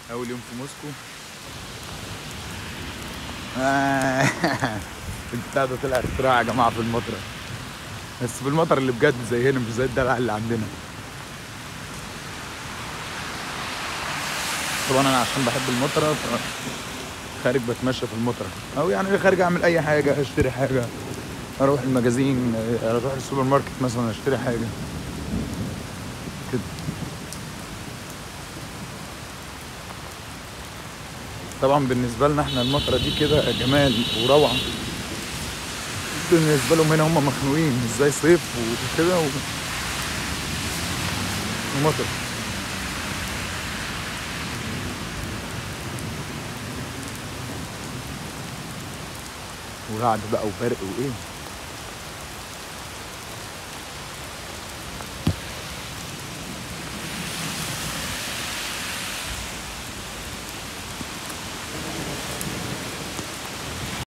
اول يوم في موسكو آه. البتاع ده طلع اختراع يا جماعه في المطره بس في المطر اللي بجد زي هنا مش زي الدلع اللي عندنا طبعا انا عشان بحب المطره ف خارج بتمشى في المطره او يعني خارج اعمل اي حاجه اشتري حاجه اروح المجازين اروح السوبر ماركت مثلا اشتري حاجه كده طبعا بالنسبه لنا احنا المطره دي كده جمال وروعه بالنسبه لهم هنا هم مخنوقين مش زي صيف وكده و... ومطر ورعد بقى وبرق وايه